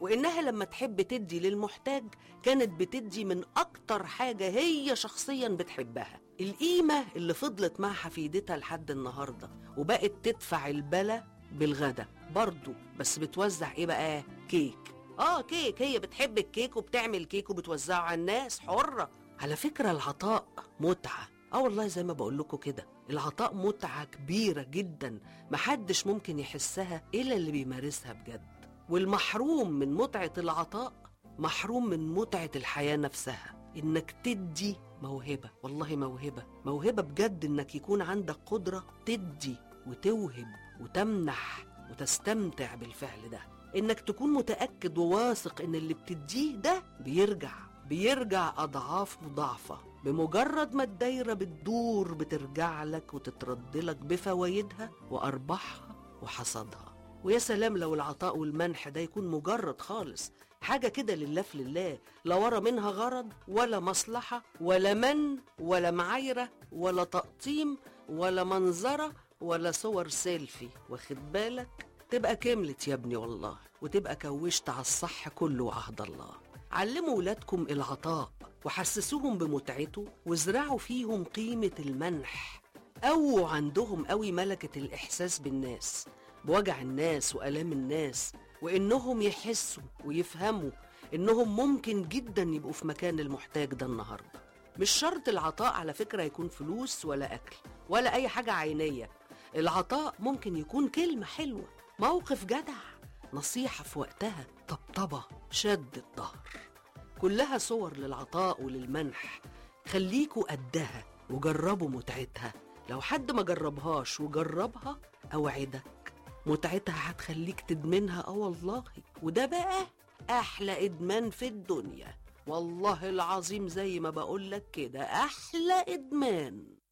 وإنها لما تحب تدي للمحتاج كانت بتدي من أكتر حاجة هي شخصيا بتحبها القيمة اللي فضلت مع حفيدتها لحد النهاردة وبقت تدفع البلا بالغدا برضو بس بتوزع ايه بقى كيك اه كيك هي بتحب الكيك وبتعمل كيك وبتوزعه على الناس حرة على فكرة العطاء متعة اه والله زي ما بقول لكم كده العطاء متعة كبيرة جدا محدش ممكن يحسها إلا اللي بيمارسها بجد والمحروم من متعة العطاء محروم من متعة الحياة نفسها إنك تدي موهبة والله موهبة موهبة بجد إنك يكون عندك قدرة تدي وتوهب وتمنح وتستمتع بالفعل ده إنك تكون متأكد وواثق إن اللي بتديه ده بيرجع بيرجع أضعاف مضاعفة بمجرد ما الدايرة بتدور بترجع لك وتترد لك بفوايدها وأرباحها وحصادها ويا سلام لو العطاء والمنح ده يكون مجرد خالص حاجة كده لله في لله لا ورا منها غرض ولا مصلحة ولا من ولا معايرة ولا تقطيم ولا منظرة ولا صور سيلفي واخد بالك تبقى كملت يا ابني والله وتبقى كوشت على الصح كله وعهد الله علموا ولادكم العطاء وحسسوهم بمتعته وازرعوا فيهم قيمة المنح قووا عندهم قوي ملكة الإحساس بالناس بوجع الناس وآلام الناس وإنهم يحسوا ويفهموا إنهم ممكن جدا يبقوا في مكان المحتاج ده النهاردة مش شرط العطاء على فكرة يكون فلوس ولا أكل ولا أي حاجة عينية العطاء ممكن يكون كلمة حلوة موقف جدع نصيحة في وقتها طبطبة شد الظهر كلها صور للعطاء وللمنح خليكوا قدها وجربوا متعتها لو حد ما جربهاش وجربها أوعدك متعتها هتخليك تدمنها اه والله وده بقى أحلى إدمان في الدنيا والله العظيم زي ما بقولك كده أحلى إدمان